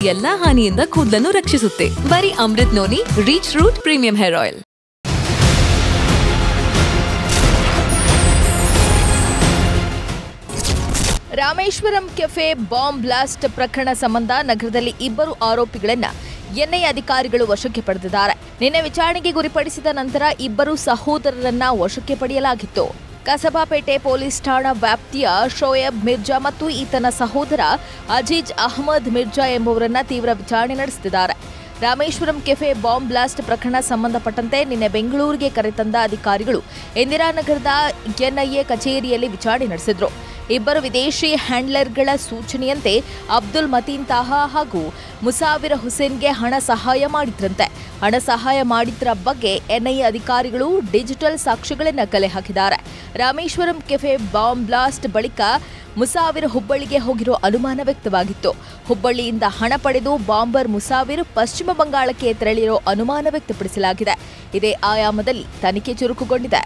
ಎಲ್ಲಾ ಹಾನಿಯಿಂದ ಕೂದಲನ್ನು ರಕ್ಷಿಸುತ್ತೆ ಬರೀ Amrut noni reach root premium hair oil Rameshwaram cafe bomb blast ಪ್ರಕರಣ ಸಂಬಂಧ ನಗರದಲ್ಲಿ ಇಬ್ಬರು ಆರೋಪಿಗಳನ್ನ ಎನ್ಐಎ ಅಧಿಕಾರಿಗಳು ವಶಕ್ಕೆ ಪಡೆದಿದ್ದಾರೆ ನಿನ್ನೆ ವಿಚಾರಣೆಗೆ ಗುರಿಪಡಿಸಿದ ನಂತರ ಇಬ್ಬರು ಸಹೋದರರನ್ನ ವಶಕ್ಕೆ ಪಡೆಯಲಾಗಿತ್ತು ಕಸಬಾಪೇಟೆ ಪೊಲೀಸ್ ಠಾಣಾ ವ್ಯಾಪ್ತಿಯ ಶೋಯಬ್ ಮಿರ್ಜಾ ಮತ್ತು ಈತನ ಸಹೋದರ ಅಜೀಜ್ ಅಹಮದ್ ಮಿರ್ಜಾ ಎಂಬುವರನ್ನ ತೀವ್ರ ವಿಚಾರಣೆ ನಡೆಸುತ್ತಿದ್ದಾರೆ ರಾಮೇಶ್ವರಂ ಕೆಫೆ ಬಾಂಬ್ ಬ್ಲಾಸ್ಟ್ ಪ್ರಕರಣ ಸಂಬಂಧಪಟ್ಟಂತೆ ನಿನ್ನೆ ಬೆಂಗಳೂರಿಗೆ ಕರೆತಂದ ಅಧಿಕಾರಿಗಳು ಇಂದಿರಾನಗರದ ಎನ್ಐಎ ಕಚೇರಿಯಲ್ಲಿ ವಿಚಾರಣೆ ನಡೆಸಿದ್ರು ಇಬ್ಬರು ವಿದೇಶಿ ಹ್ಯಾಂಡ್ಲರ್ಗಳ ಸೂಚನೆಯಂತೆ ಅಬ್ದುಲ್ ಮತೀನ್ ತಾಹಾ ಹಾಗೂ ಮುಸಾವಿರ ಹುಸೇನ್ಗೆ ಹಣ ಸಹಾಯ ಮಾಡಿದ್ರಂತೆ ಹಣ ಸಹಾಯ ಮಾಡಿದ್ರ ಬಗ್ಗೆ ಎನ್ಐಎ ಅಧಿಕಾರಿಗಳು ಡಿಜಿಟಲ್ ಸಾಕ್ಷ್ಯಗಳನ್ನು ಕಲೆ ಹಾಕಿದ್ದಾರೆ ರಾಮೇಶ್ವರಂ ಕೆಫೆ ಬಾಂಬ್ ಬ್ಲಾಸ್ಟ್ ಬಳಿಕ ಮುಸಾವಿರ್ ಹುಬ್ಬಳ್ಳಿಗೆ ಹೋಗಿರೋ ಅನುಮಾನ ವ್ಯಕ್ತವಾಗಿತ್ತು ಹುಬ್ಬಳ್ಳಿಯಿಂದ ಹಣ ಪಡೆದು ಬಾಂಬರ್ ಮುಸಾವಿರ್ ಪಶ್ಚಿಮ ಬಂಗಾಳಕ್ಕೆ ತೆರಳಿರೋ ಅನುಮಾನ ವ್ಯಕ್ತಪಡಿಸಲಾಗಿದೆ ಇದೇ ಆಯಾಮದಲ್ಲಿ ತನಿಖೆ ಚುರುಕುಗೊಂಡಿದೆ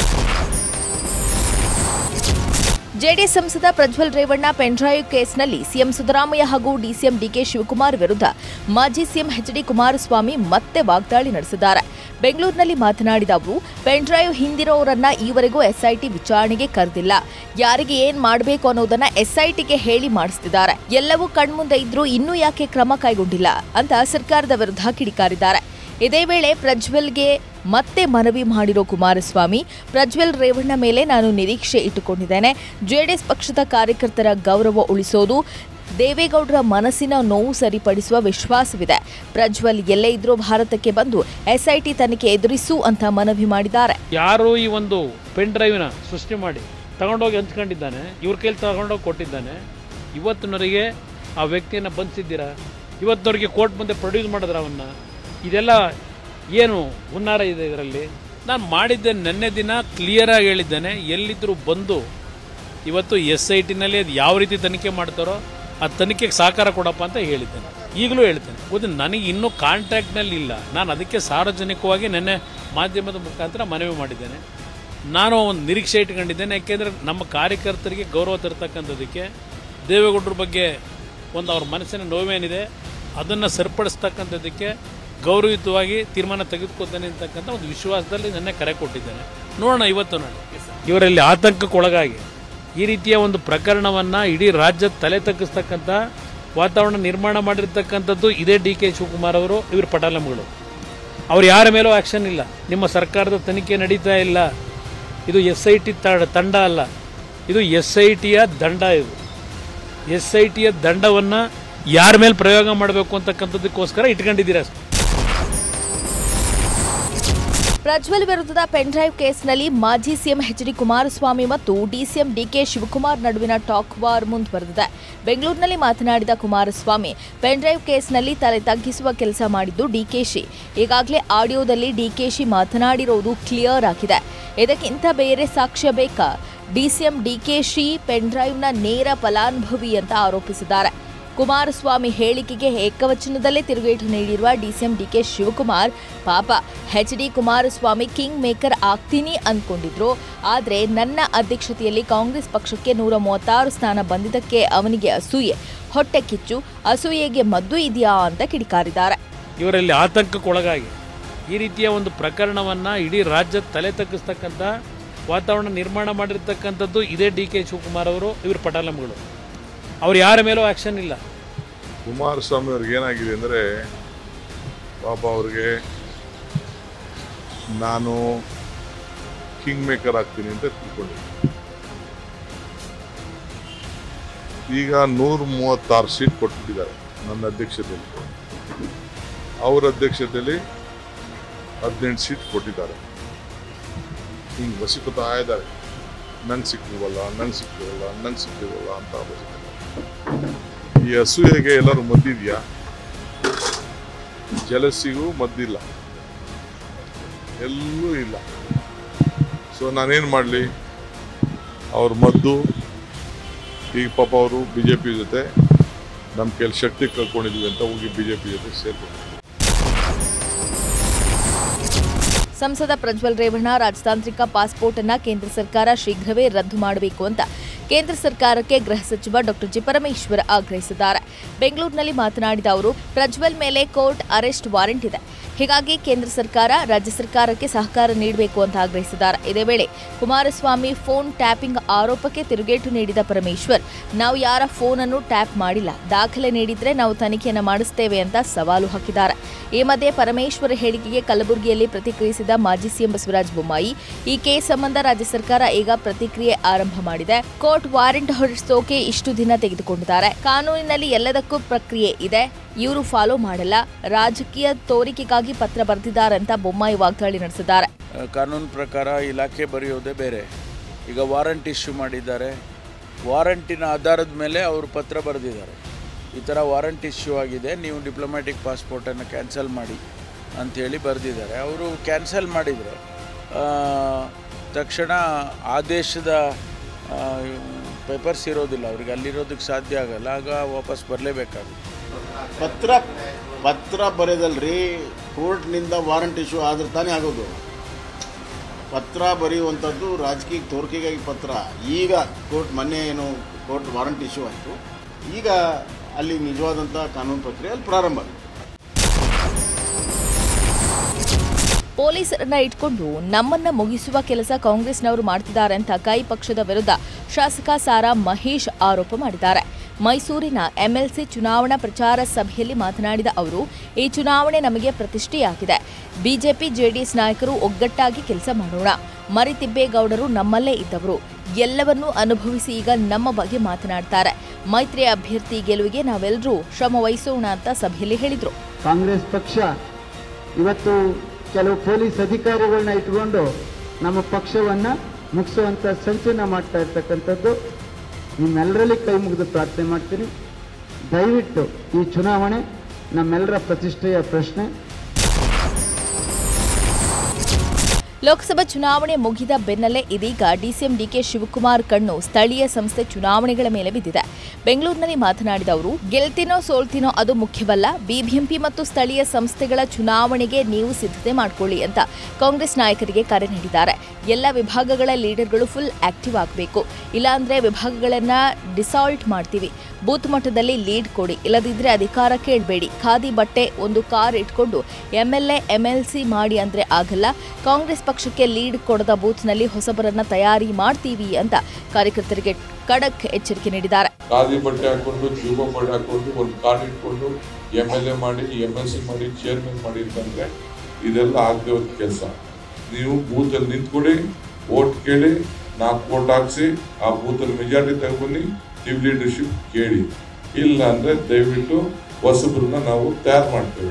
ಜೆಡಿಎಸ್ ಸಂಸದ ಪ್ರಜ್ವಲ್ ರೇವಣ್ಣ ಪೆನ್ಡ್ರೈವ್ ಕೇಸ್ನಲ್ಲಿ ಸಿಎಂ ಸಿದ್ದರಾಮಯ್ಯ ಹಾಗೂ ಡಿಸಿಎಂ ಡಿಕೆ ಶಿವಕುಮಾರ್ ವಿರುದ್ಧ ಮಾಜಿ ಸಿಎಂ ಎಚ್ಡಿ ಕುಮಾರಸ್ವಾಮಿ ಮತ್ತೆ ವಾಗ್ದಾಳಿ ನಡೆಸಿದ್ದಾರೆ ಬೆಂಗಳೂರಿನಲ್ಲಿ ಮಾತನಾಡಿದ ಅವರು ಪೆನ್ಡ್ರೈವ್ ಹಿಂದಿರೋರನ್ನ ಈವರೆಗೂ ಎಸ್ಐಟಿ ವಿಚಾರಣೆಗೆ ಕರೆದಿಲ್ಲ ಯಾರಿಗೆ ಏನ್ ಮಾಡಬೇಕು ಅನ್ನೋದನ್ನ ಎಸ್ಐಟಿಗೆ ಹೇಳಿ ಮಾಡಿಸ್ತಿದ್ದಾರೆ ಎಲ್ಲವೂ ಕಣ್ಮುಂದೆ ಇದ್ರೂ ಇನ್ನೂ ಯಾಕೆ ಕ್ರಮ ಕೈಗೊಂಡಿಲ್ಲ ಅಂತ ಸರ್ಕಾರದ ವಿರುದ್ಧ ಕಿಡಿಕಾರಿದ್ದಾರೆ ಇದೇ ವೇಳೆ ಪ್ರಜ್ವಲ್ಗೆ ಮತ್ತೆ ಮನವಿ ಮಾಡಿರೋ ಕುಮಾರಸ್ವಾಮಿ ಪ್ರಜ್ವಲ್ ರೇವಣ್ಣ ಮೇಲೆ ನಾನು ನಿರೀಕ್ಷೆ ಇಟ್ಟುಕೊಂಡಿದ್ದೇನೆ ಜೆಡಿಎಸ್ ಪಕ್ಷದ ಕಾರ್ಯಕರ್ತರ ಗೌರವ ಉಳಿಸೋದು ದೇವೇಗೌಡರ ಮನಸ್ಸಿನ ನೋವು ಸರಿಪಡಿಸುವ ವಿಶ್ವಾಸವಿದೆ ಪ್ರಜ್ವಲ್ ಎಲ್ಲೇ ಇದ್ರೂ ಭಾರತಕ್ಕೆ ಬಂದು ಎಸ್ಐಟಿ ತನಿಖೆ ಎದುರಿಸು ಅಂತ ಮನವಿ ಮಾಡಿದ್ದಾರೆ ಯಾರು ಈ ಒಂದು ಪೆನ್ ಡ್ರೈವ್ನ ಸೃಷ್ಟಿ ಮಾಡಿ ತಗೊಂಡೋಗಿ ಹಂಚ್ಕೊಂಡಿದ್ದಾನೆ ಇವ್ರ ಕೈಲಿ ತಗೊಂಡೋಗಿ ಕೊಟ್ಟಿದ್ದಾನೆ ಇವತ್ತಿನವರೆಗೆ ಆ ವ್ಯಕ್ತಿಯನ್ನು ಬಂಧಿಸಿದ್ದೀರಾ ಇವತ್ತಿನವರೆಗೆ ಕೋರ್ಟ್ ಮುಂದೆ ಪ್ರೊಡ್ಯೂಸ್ ಮಾಡಿದ್ರ ಅವನ್ನ ಇದೆಲ್ಲ ಏನು ಹುನ್ನಾರ ಇದೆ ಇದರಲ್ಲಿ ನಾನು ಮಾಡಿದ್ದೆ ನಿನ್ನೆ ದಿನ ಕ್ಲಿಯರಾಗಿ ಹೇಳಿದ್ದೇನೆ ಎಲ್ಲಿದ್ದರೂ ಬಂದು ಇವತ್ತು ಎಸ್ ಐ ಟಿನಲ್ಲಿ ಅದು ಯಾವ ರೀತಿ ತನಿಖೆ ಮಾಡ್ತಾರೋ ಆ ತನಿಖೆಗೆ ಸಹಕಾರ ಕೊಡಪ್ಪ ಅಂತ ಹೇಳಿದ್ದೇನೆ ಈಗಲೂ ಹೇಳ್ತೇನೆ ಒಂದು ನನಗೆ ಇನ್ನೂ ಕಾಂಟ್ಯಾಕ್ಟ್ನಲ್ಲಿ ಇಲ್ಲ ನಾನು ಅದಕ್ಕೆ ಸಾರ್ವಜನಿಕವಾಗಿ ನೆನ್ನೆ ಮಾಧ್ಯಮದ ಮುಖಾಂತರ ಮನವಿ ಮಾಡಿದ್ದೇನೆ ನಾನು ಒಂದು ನಿರೀಕ್ಷೆ ಇಟ್ಕೊಂಡಿದ್ದೇನೆ ಯಾಕೆಂದರೆ ನಮ್ಮ ಕಾರ್ಯಕರ್ತರಿಗೆ ಗೌರವ ತರ್ತಕ್ಕಂಥದ್ದಕ್ಕೆ ದೇವೇಗೌಡರ ಬಗ್ಗೆ ಒಂದು ಅವ್ರ ಮನಸ್ಸಿನ ನೋವೇನಿದೆ ಅದನ್ನು ಸರಿಪಡಿಸ್ತಕ್ಕಂಥದ್ದಕ್ಕೆ ಗೌರವಯುತವಾಗಿ ತೀರ್ಮಾನ ತೆಗೆದುಕೊಳ್ತೇನೆ ಅಂತಕ್ಕಂಥ ಒಂದು ವಿಶ್ವಾಸದಲ್ಲಿ ನೆನ್ನೆ ಕರೆ ಕೊಟ್ಟಿದ್ದೇನೆ ನೋಡೋಣ ಇವತ್ತು ನೋಡಿ ಇವರಲ್ಲಿ ಆತಂಕಕ್ಕೊಳಗಾಗಿ ಈ ರೀತಿಯ ಒಂದು ಪ್ರಕರಣವನ್ನು ಇಡೀ ರಾಜ್ಯ ತಲೆ ತಗ್ಗಿಸ್ತಕ್ಕಂಥ ವಾತಾವರಣ ನಿರ್ಮಾಣ ಮಾಡಿರ್ತಕ್ಕಂಥದ್ದು ಇದೇ ಡಿ ಕೆ ಶಿವಕುಮಾರ್ ಅವರು ಇವ್ರ ಪಟಾಲಂಗಳು ಅವ್ರು ಯಾರ ಮೇಲೂ ಆ್ಯಕ್ಷನ್ ಇಲ್ಲ ನಿಮ್ಮ ಸರ್ಕಾರದ ತನಿಖೆ ನಡೀತಾ ಇಲ್ಲ ಇದು ಎಸ್ ಐ ಟಿ ತಂಡ ಅಲ್ಲ ಇದು ಎಸ್ ಐ ಟಿಯ ದಂಡ ಇದು ಎಸ್ ಐ ಟಿಯ ದಂಡವನ್ನು ಯಾರ ಮೇಲೆ ಪ್ರಯೋಗ ಮಾಡಬೇಕು ಅಂತಕ್ಕಂಥದ್ದಕ್ಕೋಸ್ಕರ ಇಟ್ಕೊಂಡಿದ್ದೀರ ಅಷ್ಟೇ ಪ್ರಜ್ವಲ್ ವಿರುದ್ಧದ ಪೆನ್ಡ್ರೈವ್ ಕೇಸ್ನಲ್ಲಿ ಮಾಜಿ ಸಿಎಂ ಎಚ್ ಡಿ ಕುಮಾರಸ್ವಾಮಿ ಮತ್ತು ಡಿಸಿಎಂ ಡಿಕೆ ಶಿವಕುಮಾರ್ ನಡುವಿನ ಟಾಕ್ ವಾರ್ ಮುಂದುವರೆದಿದೆ ಬೆಂಗಳೂರಿನಲ್ಲಿ ಮಾತನಾಡಿದ ಕುಮಾರಸ್ವಾಮಿ ಪೆನ್ಡ್ರೈವ್ ಕೇಸ್ನಲ್ಲಿ ತಲೆ ತಗ್ಗಿಸುವ ಕೆಲಸ ಮಾಡಿದ್ದು ಡಿಕೆಶಿ ಈಗಾಗಲೇ ಆಡಿಯೋದಲ್ಲಿ ಡಿಕೆಶಿ ಮಾತನಾಡಿರೋದು ಕ್ಲಿಯರ್ ಆಗಿದೆ ಇದಕ್ಕಿಂತ ಬೇರೆ ಸಾಕ್ಷ್ಯ ಬೇಕಾ ಡಿಸಿಎಂ ಡಿಕೆಶಿ ಪೆನ್ಡ್ರೈವ್ನ ನೇರ ಫಲಾನುಭವಿ ಅಂತ ಆರೋಪಿಸಿದ್ದಾರೆ ಕುಮಾರಸ್ವಾಮಿ ಹೇಳಿಕೆಗೆ ಏಕವಚನದಲ್ಲೇ ತಿರುಗೇಟು ನೀಡಿರುವ ಡಿಸಿಎಂ ಡಿಕೆ ಶಿವಕುಮಾರ್ ಪಾಪ H D Kumaraswamy king maker ಆಗ್ತೀನಿ ಅಂದ್ಕೊಂಡಿದ್ರು ಆದರೆ ನನ್ನ ಅಧ್ಯಕ್ಷತೆಯಲ್ಲಿ ಕಾಂಗ್ರೆಸ್ ಪಕ್ಷಕ್ಕೆ ನೂರ ಮೂವತ್ತಾರು ಸ್ಥಾನ ಬಂದಿದ್ದಕ್ಕೆ ಅವನಿಗೆ ಅಸೂಯೆ ಹೊಟ್ಟೆ ಕಿಚ್ಚು ಅಸೂಯೆಗೆ ಮದ್ದು ಇದೆಯಾ ಅಂತ ಕಿಡಿಕಾರಿದ್ದಾರೆ ಇವರಲ್ಲಿ ಆತಂಕಕ್ಕೊಳಗಾಗಿ ಈ ರೀತಿಯ ಒಂದು ಪ್ರಕರಣವನ್ನು ಇಡೀ ರಾಜ್ಯ ತಲೆ ತಗ್ಗಿಸ್ತಕ್ಕಂಥ ವಾತಾವರಣ ನಿರ್ಮಾಣ ಮಾಡಿರ್ತಕ್ಕಂಥದ್ದು ಇದೇ ಡಿ ಕೆ ಶಿವಕುಮಾರ್ ಅವರು ಇವ್ರ ಪಟಾಲಂಗಳು ಅವ್ರು ಯಾರ ಮೇಲೂ ಆ್ಯಕ್ಷನ್ ಇಲ್ಲ ಕುಮಾರಸ್ವಾಮಿ ಅವ್ರಿಗೆ ಏನಾಗಿದೆ ಅಂದರೆ ಪಾಪ ಅವ್ರಿಗೆ ನಾನು ಕಿಂಗ್ ಮೇಕರ್ ಆಗ್ತೀನಿ ಅಂತ ತಿಳ್ಕೊಂಡಿದ್ದೆ ಈಗ ನೂರ ಮೂವತ್ತಾರು ಸೀಟ್ ಕೊಟ್ಬಿಟ್ಟಿದ್ದಾರೆ ನನ್ನ ಅಧ್ಯಕ್ಷತೆಯಲ್ಲಿ ಅವ್ರ ಅಧ್ಯಕ್ಷತೆಯಲ್ಲಿ ಹದಿನೆಂಟು ಸೀಟ್ ಕೊಟ್ಟಿದ್ದಾರೆ ಹಿಂಗೆ ಬಸಿಕೊತಾ ಇದ್ದಾರೆ ನಂಗೆ ಸಿಕ್ಕಿಲ್ವಲ್ಲ ನಂಗೆ ಸಿಕ್ಕಿಲ್ವಲ್ಲ ನಂಗೆ ಸಿಕ್ಕಿಲ್ವಲ್ಲ ಅಂತ ಬಸಿಕೊತಾರೆ ಈ ಅಸೂಯೆಗೆ ಎಲ್ಲರೂ ಮದ್ದಿದ್ಯಾ ಜಲಸಿಗೂ ಮದ್ದಿಲ್ಲ ಎಲ್ಲೂ ಇಲ್ಲ ಸೊ ನಾನೇನು ಮಾಡಲಿ ಅವ್ರ ಮದ್ದು ಈಗ ಪಾಪ ಅವರು ಬಿ ಜೆ ಪಿ ಜೊತೆ ನಮ್ಮ ಕೆಲ ಶಕ್ತಿ ಕಳ್ಕೊಂಡಿದ್ವಿ ಅಂತ ಹೋಗಿ ಬಿ ಜೆ ಪಿ ಜೊತೆ ಸೇರ್ಕೊಂಡು ಸಂಸದ ಪ್ರಜ್ವಲ್ ರೇವಣ್ಣ ರಾಜತಾಂತ್ರಿಕ ಪಾಸ್ಪೋರ್ಟ್ ಅನ್ನ ಕೇಂದ್ರ ಸರ್ಕಾರ ಶೀಘ್ರವೇ ರದ್ದು ಮಾಡಬೇಕು ಅಂತ ಕೇಂದ್ರ ಸರ್ಕಾರಕ್ಕೆ ಗೃಹ ಸಚಿವ ಡಾಕ್ಟರ್ ಜಿ ಪರಮೇಶ್ವರ್ ಆಗ್ರಹಿಸಿದ್ದಾರೆ ಬೆಂಗಳೂರಿನಲ್ಲಿ ಮಾತನಾಡಿದ ಅವರು ಪ್ರಜ್ವಲ್ ಮೇಲೆ ಕೋರ್ಟ್ ಅರೆಸ್ಟ್ ವಾರೆಂಟ್ ಇದೆ ಹೀಗಾಗಿ ಕೇಂದ್ರ ಸರ್ಕಾರ ರಾಜ್ಯ ಸರ್ಕಾರಕ್ಕೆ ಸಹಕಾರ ನೀಡಬೇಕು ಅಂತ ಆಗ್ರಹಿಸಿದ್ದಾರೆ ಇದೇ ವೇಳೆ ಕುಮಾರಸ್ವಾಮಿ ಫೋನ್ ಟ್ಯಾಪಿಂಗ್ ಆರೋಪಕ್ಕೆ ತಿರುಗೇಟು ನೀಡಿದ ಪರಮೇಶ್ವರ್ ನಾವು ಯಾರ ಫೋನ್ ಅನ್ನು ಟ್ಯಾಪ್ ಮಾಡಿಲ್ಲ ದಾಖಲೆ ನೀಡಿದ್ರೆ ನಾವು ತನಿಖೆಯನ್ನು ಮಾಡಿಸ್ತೇವೆ ಅಂತ ಸವಾಲು ಹಾಕಿದ್ದಾರೆ ಈ ಮಧ್ಯೆ ಪರಮೇಶ್ವರ್ ಹೇಳಿಕೆಗೆ ಕಲಬುರಗಿಯಲ್ಲಿ ಪ್ರತಿಕ್ರಿಯಿಸಿದ ಮಾಜಿ ಸಿಎಂ ಬಸವರಾಜ ಬೊಮ್ಮಾಯಿ ಈ ಕೇಸ್ ಸಂಬಂಧ ರಾಜ್ಯ ಸರ್ಕಾರ ಈಗ ಪ್ರತಿಕ್ರಿಯೆ ಆರಂಭ ಮಾಡಿದೆ ಕೋರ್ಟ್ ವಾರೆಂಟ್ ಹೊರಡಿಸೋಕೆ ಇಷ್ಟು ದಿನ ತೆಗೆದುಕೊಂಡಿದ್ದಾರೆ ಕಾನೂನಿನಲ್ಲಿ ಎಲ್ಲದಕ್ಕೂ ಪ್ರಕ್ರಿಯೆ ಇದೆ ಇವರು ಫಾಲೋ ಮಾಡಲ್ಲ ರಾಜಕೀಯ ತೋರಿಕೆಗಾಗಿ ಪತ್ರ ಬರೆದಿದ್ದಾರೆ ಅಂತ ಬೊಮ್ಮಾಯಿ ವಾಗ್ದಾಳಿ ನಡೆಸಿದ್ದಾರೆ ಕಾನೂನು ಪ್ರಕಾರ ಇಲಾಖೆ ಬರೆಯೋದೇ ಬೇರೆ ಈಗ ವಾರಂಟ್ ಇಶ್ಯೂ ಮಾಡಿದ್ದಾರೆ ವಾರಂಟಿನ ಆಧಾರದ ಮೇಲೆ ಅವರು ಪತ್ರ ಬರೆದಿದ್ದಾರೆ ಈ ಥರ ವಾರಂಟ್ ಇಶ್ಯೂ ಆಗಿದೆ ನೀವು ಡಿಪ್ಲೊಮ್ಯಾಟಿಕ್ ಪಾಸ್ಪೋರ್ಟನ್ನು ಕ್ಯಾನ್ಸಲ್ ಮಾಡಿ ಅಂಥೇಳಿ ಬರೆದಿದ್ದಾರೆ ಅವರು ಕ್ಯಾನ್ಸಲ್ ಮಾಡಿದರೆ ತಕ್ಷಣ ಆದೇಶದ ಪೇಪರ್ಸ್ ಇರೋದಿಲ್ಲ ಅವ್ರಿಗೆ ಅಲ್ಲಿರೋದಕ್ಕೆ ಸಾಧ್ಯ ಆಗಲ್ಲ ಆಗ ವಾಪಸ್ ಬರಲೇಬೇಕಾಗುತ್ತೆ ಪತ್ರ ಪತ್ರ ಬರೆದಲ್ರಿ ಕೋರ್ಟ್ನಿಂದ ವಾರಂಟ್ ಇಶ್ಯೂ ಆದ್ರೆ ತಾನೇ ಆಗೋದು ಪತ್ರ ಬರೆಯುವಂಥದ್ದು ರಾಜಕೀಯ ತೋರಿಕೆಗಾಗಿ ಪತ್ರ ಈಗ ಕೋರ್ಟ್ ಮೊನ್ನೆ ಏನು ಕೋರ್ಟ್ ವಾರಂಟ್ ಇಶ್ಯೂ ಆಯಿತು ಈಗ ಅಲ್ಲಿ ನಿಜವಾದಂಥ ಕಾನೂನು ಪ್ರಕ್ರಿಯೆ ಅಲ್ಲಿ ಪ್ರಾರಂಭ ಆಗುತ್ತೆ ಪೊಲೀಸರನ್ನ ಇಟ್ಕೊಂಡು ನಮ್ಮನ್ನ ಮುಗಿಸುವ ಕೆಲಸ ಕಾಂಗ್ರೆಸ್ನವರು ಮಾಡ್ತಿದ್ದಾರೆ ಅಂತ ಕೈ ಪಕ್ಷದ ವಿರುದ್ಧ ಶಾಸಕ ಸಾರಾ ಮಹೇಶ್ ಆರೋಪ ಮಾಡಿದ್ದಾರೆ ಮೈಸೂರಿನ ಎಂಎಲ್ಸಿ ಚುನಾವಣಾ ಪ್ರಚಾರ ಸಭೆಯಲ್ಲಿ ಮಾತನಾಡಿದ ಅವರು ಈ ಚುನಾವಣೆ ನಮಗೆ ಪ್ರತಿಷ್ಠೆಯಾಗಿದೆ ಬಿಜೆಪಿ ಜೆಡಿಎಸ್ ನಾಯಕರು ಒಗ್ಗಟ್ಟಾಗಿ ಕೆಲಸ ಮಾಡೋಣ ಮರಿತಿಬ್ಬೇಗೌಡರು ನಮ್ಮಲ್ಲೇ ಇದ್ದವರು ಎಲ್ಲವನ್ನೂ ಅನುಭವಿಸಿ ಈಗ ನಮ್ಮ ಬಗ್ಗೆ ಮಾತನಾಡ್ತಾರೆ ಮೈತ್ರಿ ಅಭ್ಯರ್ಥಿ ಗೆಲುವಿಗೆ ನಾವೆಲ್ಲರೂ ಶ್ರಮ ವಹಿಸೋಣ ಅಂತ ಸಭೆಯಲ್ಲಿ ಹೇಳಿದರು ಕಾಂಗ್ರೆಸ್ ಪಕ್ಷ ಇವತ್ತು ಕೆಲವು ಪೊಲೀಸ್ ಅಧಿಕಾರಿಗಳನ್ನ ಇಟ್ಕೊಂಡು ನಮ್ಮ ಪಕ್ಷವನ್ನು ಮುಗಿಸುವಂಥ ಸಂಚಲನ ಮಾಡ್ತಾ ಇರ್ತಕ್ಕಂಥದ್ದು ನಿಮ್ಮೆಲ್ಲರಲ್ಲಿ ಕೈ ಮುಗಿದು ಪ್ರಾರ್ಥನೆ ಮಾಡ್ತೀನಿ ದಯವಿಟ್ಟು ಈ ಚುನಾವಣೆ ನಮ್ಮೆಲ್ಲರ ಪ್ರತಿಷ್ಠೆಯ ಪ್ರಶ್ನೆ ಲೋಕಸಭಾ ಚುನಾವಣೆ ಮುಗಿದ ಬೆನ್ನಲ್ಲೇ ಇದೀಗ ಡಿಸಿಎಂ ಡಿಕೆ ಶಿವಕುಮಾರ್ ಕಣ್ಣು ಸ್ಥಳೀಯ ಸಂಸ್ಥೆ ಚುನಾವಣೆಗಳ ಮೇಲೆ ಬಿದ್ದಿದೆ ಬೆಂಗಳೂರಿನಲ್ಲಿ ಮಾತನಾಡಿದ ಅವರು ಗೆಲ್ತಿನೋ ಸೋಲ್ತಿನೋ ಅದು ಮುಖ್ಯವಲ್ಲ ಬಿಬಿಎಂಪಿ ಮತ್ತು ಸ್ಥಳೀಯ ಸಂಸ್ಥೆಗಳ ಚುನಾವಣೆಗೆ ನೀವು ಸಿದ್ಧತೆ ಮಾಡಿಕೊಳ್ಳಿ ಅಂತ ಕಾಂಗ್ರೆಸ್ ನಾಯಕರಿಗೆ ಕರೆ ನೀಡಿದ್ದಾರೆ ಎಲ್ಲ ವಿಭಾಗಗಳ ಲೀಡರ್ಗಳು ಫುಲ್ ಆಕ್ಟಿವ್ ಆಗಬೇಕು ಇಲ್ಲಾಂದ್ರೆ ವಿಭಾಗಗಳನ್ನ ಡಿಸಾಲ್ಟ್ ಮಾಡ್ತೀವಿ ಬೂತ್ ಮಟ್ಟದಲ್ಲಿ ಲೀಡ್ ಕೊಡಿ ಇಲ್ಲದಿದ್ರೆ ಅಧಿಕಾರ ಕೇಳಬೇಡಿ ಖಾದಿ ಬಟ್ಟೆ ಒಂದು ಕಾರ್ ಇಟ್ಕೊಂಡು ಎಂಎಲ್ಎ ಎಂಎಲ್ಸಿ ಮಾಡಿ ಅಂದ್ರೆ ಆಗಲ್ಲ ಕಾಂಗ್ರೆಸ್ ಪಕ್ಷಕ್ಕೆ ಲೀಡ್ ಕೊಡದ ಬೂತ್ನಲ್ಲಿ ಹೊಸಬರನ್ನ ತಯಾರಿ ಮಾಡ್ತೀವಿ ಅಂತ ಕಾರ್ಯಕರ್ತರಿಗೆ ಖಡಕ್ ಎಚ್ಚರಿಕೆ ನೀಡಿದ್ದಾರೆ ಖಾದಿ ಬಟ್ಟೆ ಹಾಕೊಂಡು ಜೀವ ಬಟ್ಟೆ ಹಾಕೊಂಡು ಒಂದು ಕಾರ್ಡ್ ಇಟ್ಕೊಂಡು ಎಮ್ ಎಲ್ ಎ ಮಾಡಿ ಎಮ್ ಎಲ್ ಸಿ ಮಾಡಿ ಚೇರ್ಮನ್ ಮಾಡಿ ಅಂತಂದ್ರೆ ಇದೆಲ್ಲ ಆಗದೆ ಹೋದ ಕೆಲಸ ನೀವು ಬೂತಲ್ಲಿ ನಿಂತ್ಕೊಡಿ ಓಟ್ ಕೇಳಿ ನಾಲ್ಕು ಓಟ್ ಹಾಕ್ಸಿ ಆ ಬೂತಲ್ಲಿ ಮೆಜಾರಿಟಿ ತಗೊಂಡು ನೀವು ಲೀಡರ್ಶಿಪ್ ಕೇಳಿ ಇಲ್ಲ ಅಂದ್ರೆ ದಯವಿಟ್ಟು ಹೊಸಬ್ರನ್ನ ನಾವು ತಯಾರು ಮಾಡ್ತೇವೆ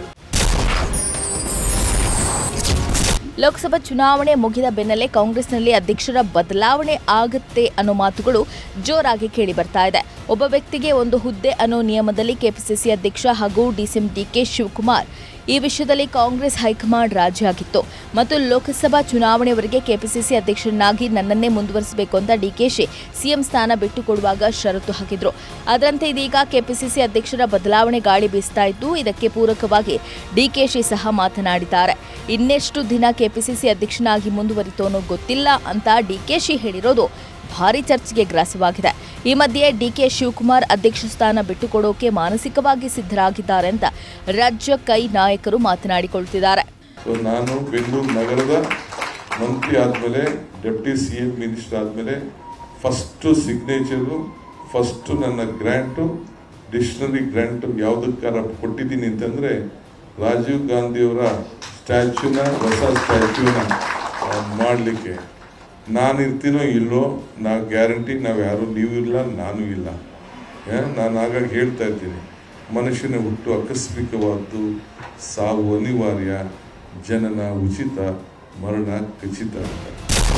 ಲೋಕಸಭಾ ಚುನಾವಣೆ ಮುಗಿದ ಬೆನ್ನಲ್ಲೇ ಕಾಂಗ್ರೆಸ್ನಲ್ಲಿ ಅಧ್ಯಕ್ಷರ ಬದಲಾವಣೆ ಆಗುತ್ತೆ ಅನ್ನೋ ಮಾತುಗಳು ಜೋರಾಗಿ ಕೇಳಿ ಬರ್ತಾ ಇದೆ ಒಬ್ಬ ವ್ಯಕ್ತಿಗೆ ಒಂದು ಹುದ್ದೆ ಅನ್ನೋ ನಿಯಮದಲ್ಲಿ ಕೆಪಿಸಿಸಿ ಅಧ್ಯಕ್ಷ ಹಾಗೂ ಡಿಸಿಎಂ ಡಿಕೆ ಶಿವಕುಮಾರ್ ಈ ವಿಷಯದಲ್ಲಿ ಕಾಂಗ್ರೆಸ್ ಹೈಕಮಾಂಡ್ ರಾಜಿ ಆಗಿತ್ತು ಮತ್ತು ಲೋಕಸಭಾ ಚುನಾವಣೆವರೆಗೆ ಕೆಪಿಸಿಸಿ ಅಧ್ಯಕ್ಷರನ್ನಾಗಿ ನನ್ನನ್ನೇ ಮುಂದುವರಿಸಬೇಕು ಅಂತ ಡಿಕೆಶಿ ಸಿಎಂ ಸ್ಥಾನ ಬಿಟ್ಟುಕೊಡುವಾಗ ಷರತ್ತು ಹಾಕಿದ್ರು ಅದರಂತೆ ಇದೀಗ ಕೆಪಿಸಿಸಿ ಅಧ್ಯಕ್ಷರ ಬದಲಾವಣೆ ಗಾಳಿ ಬೀಸ್ತಾ ಇದ್ದು ಇದಕ್ಕೆ ಪೂರಕವಾಗಿ ಡಿಕೆಶಿ ಸಹ ಮಾತನಾಡಿದ್ದಾರೆ ಇನ್ನೆಷ್ಟು ದಿನ ಕೆಪಿಸಿಸಿ ಅಧ್ಯಕ್ಷನಾಗಿ ಮುಂದುವರಿತು ಅನ್ನೋ ಗೊತ್ತಿಲ್ಲ ಅಂತ ಡಿಕೆಶಿ ಹೇಳಿರೋದು ಭಾರಿ ಚರ್ಚೆಗೆ ಗ್ರಾಸವಾಗಿದೆ ಈ ಮಧ್ಯೆ ಡಿಕೆ ಶಿವಕುಮಾರ್ ಅಧ್ಯಕ್ಷ ಸ್ಥಾನ ಬಿಟ್ಟುಕೊಡೋಕೆ ಮಾನಸಿಕವಾಗಿ ಸಿದ್ಧರಾಗಿದ್ದಾರೆ ಅಂತ ರಾಜ್ಯ ಕೈ ನಾಯಕರು ಮಾತನಾಡಿಕೊಳ್ಳುತ್ತಿದ್ದಾರೆ ಸೊ ನಾನು ಬೆಂಗಳೂರು ನಗರದ ಮಂತ್ರಿ ಆದಮೇಲೆ ಡೆಪ್ಟಿ ಸಿ ಎಂ ಮಿನಿಸ್ಟರ್ ಆದಮೇಲೆ ಫಸ್ಟು ಸಿಗ್ನೇಚರು ಫಸ್ಟು ನನ್ನ ಗ್ರ್ಯಾಂಟು ಡಿಕ್ಷನರಿ ಗ್ರ್ಯಾಂಟ್ ಯಾವುದಕ್ಕಾರ ಕೊಟ್ಟಿದ್ದೀನಿ ಅಂತಂದರೆ ರಾಜೀವ್ ಗಾಂಧಿಯವರ ಸ್ಟ್ಯಾಚ್ಯೂನ ಹೊಸ ಸ್ಟ್ಯಾಚ್ಯೂನ ಮಾಡಲಿಕ್ಕೆ ನಾನು ಇರ್ತೀನೋ ಇಲ್ಲೋ ನಾ ಗ್ಯಾರಂಟಿ ನಾವು ಯಾರು ನೀವು ಇಲ್ಲ ನಾನು ಇಲ್ಲ ಏ, ನಾನು ಹಾಗಾಗಿ ಹೇಳ್ತಾ ಇರ್ತೀನಿ ಮನುಷ್ಯನ ಹುಟ್ಟು ಆಕಸ್ಮಿಕವಾದ್ದು ಸಾವು ಅನಿವಾರ್ಯ ಜನನ ಉಚಿತ ಮರಣ ಖಚಿತ ಅಂತ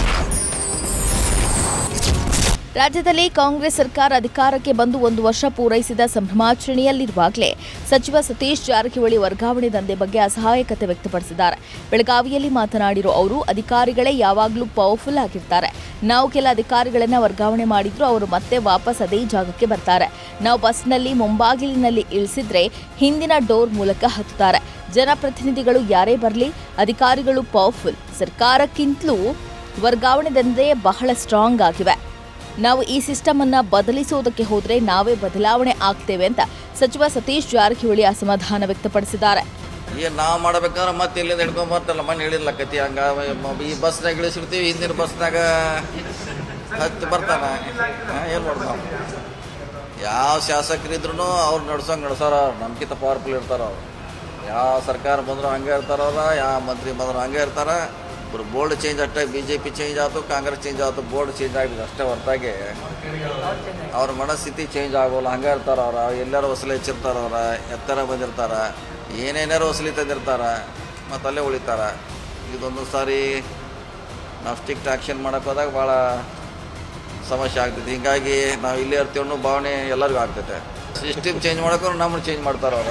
ರಾಜ್ಯದಲ್ಲಿ ಕಾಂಗ್ರೆಸ್ ಸರ್ಕಾರ ಅಧಿಕಾರಕ್ಕೆ ಬಂದು ಒಂದು ವರ್ಷ ಪೂರೈಸಿದ ಸಂಭ್ರಮಾಚರಣೆಯಲ್ಲಿರುವಾಗಲೇ ಸಚಿವ ಸತೀಶ್ ಜಾರಕಿಹೊಳಿ ವರ್ಗಾವಣೆ ದಂಧೆ ಬಗ್ಗೆ ಅಸಹಾಯಕತೆ ವ್ಯಕ್ತಪಡಿಸಿದ್ದಾರೆ ಬೆಳಗಾವಿಯಲ್ಲಿ ಮಾತನಾಡಿರೋ ಅವರು ಅಧಿಕಾರಿಗಳೇ ಯಾವಾಗಲೂ ಪವರ್ಫುಲ್ ಆಗಿರ್ತಾರೆ ನಾವು ಕೆಲ ಅಧಿಕಾರಿಗಳನ್ನ ವರ್ಗಾವಣೆ ಮಾಡಿದ್ರು ಅವರು ಮತ್ತೆ ವಾಪಸ್ ಅದೇ ಜಾಗಕ್ಕೆ ಬರ್ತಾರೆ ನಾವು ಬಸ್ನಲ್ಲಿ ಮುಂಬಾಗಿಲಿನಲ್ಲಿ ಇಳಿಸಿದ್ರೆ ಹಿಂದಿನ ಡೋರ್ ಮೂಲಕ ಹತ್ತುತ್ತಾರೆ ಜನಪ್ರತಿನಿಧಿಗಳು ಯಾರೇ ಬರಲಿ ಅಧಿಕಾರಿಗಳು ಪವರ್ಫುಲ್ ಸರ್ಕಾರಕ್ಕಿಂತಲೂ ವರ್ಗಾವಣೆ ದಂಧೆ ಬಹಳ ಸ್ಟ್ರಾಂಗ್ ಆಗಿವೆ ನಾವು ಈ ಸಿಸ್ಟಮ್ ಅನ್ನ ಬದಲಿಸೋದಕ್ಕೆ ಹೋದ್ರೆ ನಾವೇ ಬದಲಾವಣೆ ಆಗ್ತೇವೆ ಅಂತ ಸಚಿವ ಸತೀಶ್ ಜಾರಕಿಹೊಳಿ ಅಸಮಾಧಾನ ವ್ಯಕ್ತಪಡಿಸಿದ್ದಾರೆ ಈಗ ನಾವು ಮಾಡ್ಬೇಕಾದ್ರೆ ಮತ್ತೆ ಇಲ್ಲಿಂದ ಹಿಡ್ಕೊಂಡ್ ಬರ್ತಲ್ಲ ಮನೆ ಹೇಳಿಲ್ಲ ಕತಿ ಹಂಗ ಈ ಬಸ್ನಾಗ ಇಳಿಸಿರ್ತೀವಿ ಹಿಂದಿನ ಬಸ್ನಾಗ ಹತ್ತಿ ಬರ್ತಾನ ಏನು ಮಾಡ್ತಾವ ಯಾವ ಶಾಸಕರಿದ್ರು ಅವ್ರು ನಡ್ಸೋಂಗೆ ನಡ್ಸಾರ ನಮ್ಗಿಂತ ಪವರ್ಫುಲ್ ಇರ್ತಾರ ಅವ್ರು ಯಾವ ಸರ್ಕಾರ ಬಂದ್ರು ಹಂಗೆ ಇರ್ತಾರ ಅವ್ರ ಯಾವ ಮಂತ್ರಿ ಬಂದ್ರು ಹಂಗೆ ಇರ್ತಾರ ಇವ್ರು ಬೋರ್ಡ್ ಚೇಂಜ್ ಅಷ್ಟೇ ಬಿ ಜೆ ಪಿ ಚೇಂಜ್ ಆಯ್ತು ಕಾಂಗ್ರೆಸ್ ಚೇಂಜ್ ಆಯ್ತು ಬೋರ್ಡ್ ಚೇಂಜ್ ಆಗಿದೆ ಅಷ್ಟೇ ಹೊರತಾಗಿ ಅವ್ರ ಮನಸ್ಥಿತಿ ಚೇಂಜ್ ಆಗೋಲ್ಲ ಹಂಗೆ ಇರ್ತಾರ ಅವ್ರ ಎಲ್ಲರೂ ವಸೂಲಿ ಹೆಚ್ಚಿರ್ತಾರ ಅವ್ರ ಎತ್ತರ ಬಂದಿರ್ತಾರ ಏನೇನಾರು ವಸೂಲಿ ತಂದಿರ್ತಾರ ಮತ್ತು ಅಲ್ಲೇ ಉಳಿತಾರ ಇದೊಂದು ಸಾರಿ ನಾವು ಸ್ಟ್ರಿಕ್ಟ್ ಆ್ಯಕ್ಷನ್ ಮಾಡೋಕೆ ಹೋದಾಗ ಭಾಳ ಸಮಸ್ಯೆ ಆಗ್ತೈತಿ ಹಿಂಗಾಗಿ ನಾವು ಇಲ್ಲೇ ಇರ್ತೀವಿ ಅನ್ನೋ ಭಾವನೆ ಎಲ್ಲರಿಗೂ ಆಗ್ತೈತೆ ಸಿಸ್ಟಮ್ ಚೇಂಜ್ ಮಾಡೋಕೆ ನಮ್ಮನ್ನು ಚೇಂಜ್ ಮಾಡ್ತಾರ ಅವ್ರು